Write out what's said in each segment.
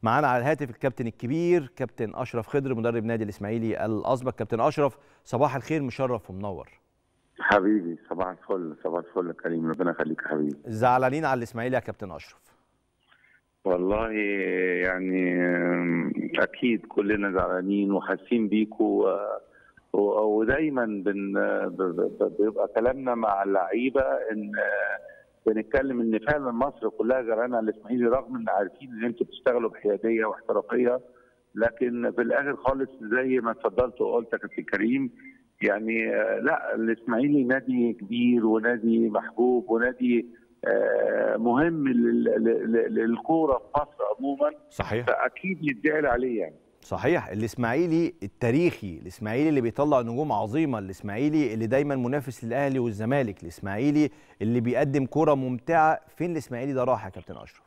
معانا على الهاتف الكابتن الكبير كابتن اشرف خضر مدرب نادي الاسماعيلي الاسبق كابتن اشرف صباح الخير مشرف ومنور حبيبي صباح الفل صباح الفل يا كريم ربنا يخليك يا حبيبي زعلانين على الاسماعيلي يا كابتن اشرف والله يعني اكيد كلنا زعلانين وحاسين بيكوا و- ودايما بن ب- ب- بيبقى كلامنا مع اللعيبه ان بنتكلم ان فعلا مصر كلها زعلانه على الاسماعيلي رغم ان عارفين ان انتوا بتشتغلوا بحياديه واحترافيه لكن في الاخر خالص زي ما اتفضلت وقلت يا كابتن كريم يعني آه، لا الاسماعيلي نادي كبير ونادي محبوب ونادي آه، مهم لل- لل- للكوره في مصر عموما صحيح فاكيد يتزعل عليه يعني صحيح الاسماعيلي التاريخي الاسماعيلي اللي بيطلع نجوم عظيمه الاسماعيلي اللي دايما منافس للاهلي والزمالك الاسماعيلي اللي بيقدم كوره ممتعه فين الاسماعيلي ده راح يا كابتن اشرف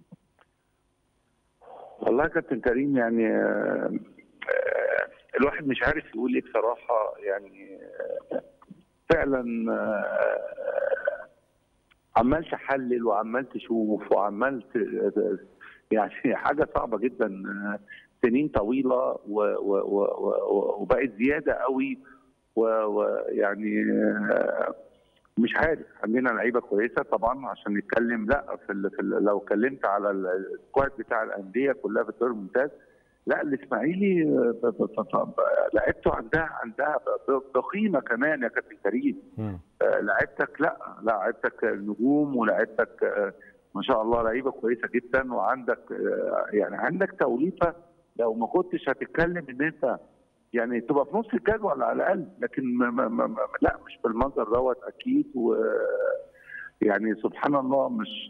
والله يا كابتن كريم يعني آه، آه، الواحد مش عارف يقول ايه بصراحه يعني آه، فعلا آه، عمال تحلل وعمال تشوف وعمال ت- يعني حاجه صعبه جدا آه، سنين طويله و- و- و- و- وبقت زياده قوي ويعني مش عارف عندنا لعيبه كويسه طبعا عشان نتكلم لا في, ال في ال لو اتكلمت على ال- السكواد بتاع الانديه كلها في الدوري الممتاز لا الاسماعيلي ب- ب- ب- ب- لعيبته عندها عندها ب- بقيمه كمان يا كابتن كريم مم. آه، لعيبتك لا لا لعيبتك نجوم ولعيبتك آه، ما شاء الله لعيبه كويسه جدا وعندك آه، يعني عندك توليفه لو ما كنتش هتتكلم ان انت يعني تبقى في نص الجدول على الاقل لكن ما ما ما ما لا مش بالمنظر دوت اكيد و يعني سبحان الله مش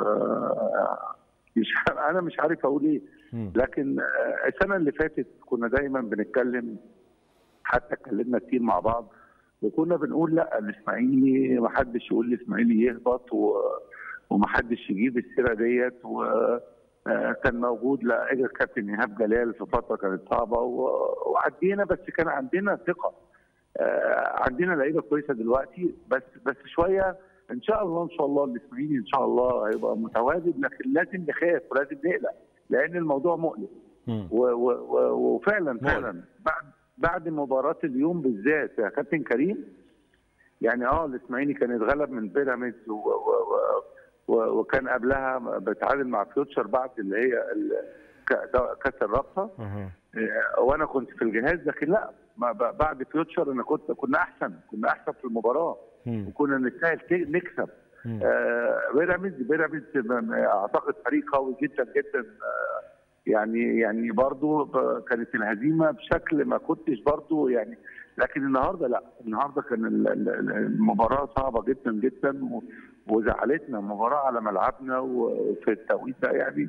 آه، مش انا مش عارف اقول ايه مم. لكن آه، السنه اللي فاتت كنا دايما بنتكلم حتى اتكلمنا كتير مع بعض وكنا بنقول لا الاسماعيلي ما حدش يقول الاسماعيلي يهبط و... وما حدش يجيب السيره ديت و آه، كان موجود لا اجى الكابتن ايهاب جلال في فتره كانت صعبه و- وعدينا بس كان عندنا ثقه آه، عندنا لعيبه كويسه دلوقتي بس بس شويه ان شاء الله ان شاء الله الاسماعيلي ان شاء الله هيبقى متواجد لكن لازم نخاف ولازم نقلق لان الموضوع مقلق مم. و- و- و- وفعلا مقلق. فعلا بعد بعد مباراه اليوم بالذات يا كابتن كريم يعني اه الاسماعيلي كان اتغلب من بيراميدز و- و- و- و- وكان قبلها بتعادل مع فيوتشر بعد اللي هي ال- ك- ده- كاس الرابطه مهم. آه، وانا كنت في الجهاز لكن لا ما ب- بعد فيوتشر انا كنت كنا احسن كنا احسن في المباراه مم. وكنا نستاهل ت- نكسب مم. آه، بيراميدز بيراميدز م- اعتقد فريق قوي جدا جدا آه، يعني يعني برضو ب- كانت الهزيمه بشكل ما كنتش برضو يعني لكن النهارده لا النهارده كان ال- ال- المباراه صعبه جدا جدا و- وزعلتنا مباراه على ملعبنا وفي التوقيت ده يعني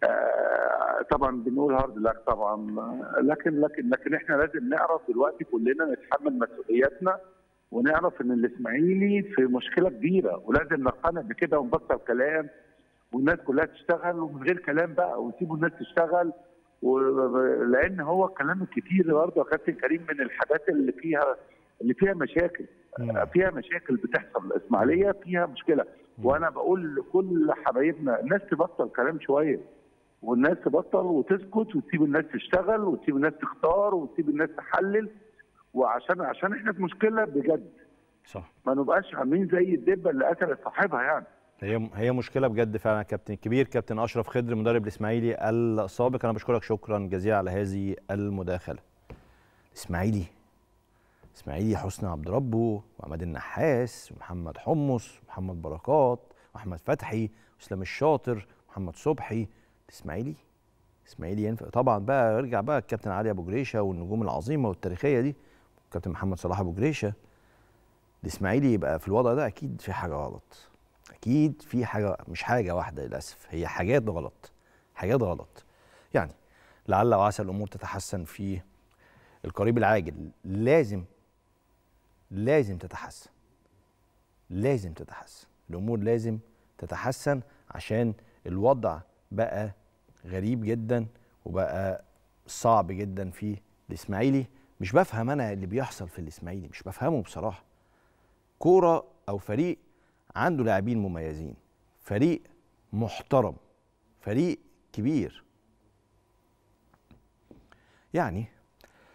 آه، طبعا بنقول هارد لك طبعا آه، لكن لكن لكن احنا لازم نعرف دلوقتي كلنا نتحمل مسؤولياتنا ونعرف ان الاسماعيلي في مشكله كبيره ولازم نقتنع بكده ونبطل كلام والناس كلها تشتغل ومن غير كلام بقى ويسيبوا الناس تشتغل و... لان هو الكلام الكتير برضه يا كابتن كريم من الحاجات اللي فيها اللي فيها مشاكل مم. فيها مشاكل بتحصل الاسماعيليه فيها مشكله وانا بقول لكل حبايبنا الناس تبطل كلام شويه والناس تبطل وتسكت وتسيب الناس تشتغل وتسيب الناس تختار وتسيب الناس تحلل وعشان عشان احنا في مشكله بجد صح ما نبقاش عاملين زي الدبه اللي قتلت صاحبها يعني هي هي مشكله بجد فعلا يا كابتن الكبير كابتن اشرف خضر مدرب الاسماعيلي السابق انا بشكرك شكرا جزيلا على هذه المداخله الاسماعيلي اسماعيلي حسني عبد ربه وعماد النحاس ومحمد حمص ومحمد بركات واحمد فتحي واسلام الشاطر ومحمد صبحي الاسماعيلي اسماعيلي ينفع طبعا بقى يرجع بقى الكابتن علي ابو جريشه والنجوم العظيمه والتاريخيه دي الكابتن محمد صلاح ابو جريشه الاسماعيلي يبقى في الوضع ده اكيد في حاجه غلط اكيد في حاجه مش حاجه واحده للاسف هي حاجات غلط حاجات غلط يعني لعل وعسى الامور تتحسن في القريب العاجل لازم لازم تتحسن لازم تتحسن الامور لازم تتحسن عشان الوضع بقى غريب جدا وبقى صعب جدا في الاسماعيلي مش بفهم انا اللي بيحصل في الاسماعيلي مش بفهمه بصراحه كوره او فريق عنده لاعبين مميزين فريق محترم فريق كبير يعني